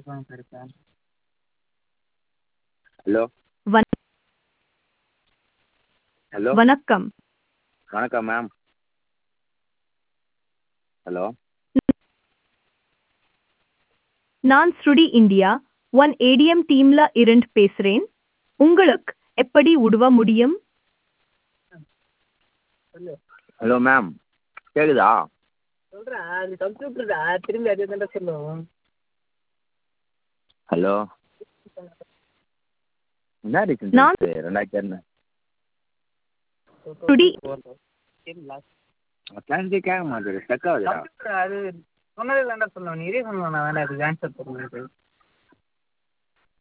Hello வண hello வணக்கம் வணக்கம் மேம் ஹலோ நான் ஸ்ருடி இந்தியா ஒன் ஏடிஎம் டீம்ல இருந்து பேசுறேன் உங்களுக்கு எப்படி உதவ முடியும் ஹலோ மேம் கேட்குதா சொல்றா அது கம்ப்யூட்டர்டா திரும்பி அதே தான்டா சொல்லும் ஹலோ என்ன ரீசன் நான்- ரெண்டாயிரத்தி இரநூறு சுடி. கிளாஸே கேட்க மாட்டேது ஸ்டக் ஆகுதுடா கம்ப்யூட்டர் அது சொன்னதே தான்டா சொல்லுவேன் நீ இதே சொல்லலாம் வேண்டாம் அதுக்கு ஆன்சர் பண்ணுறது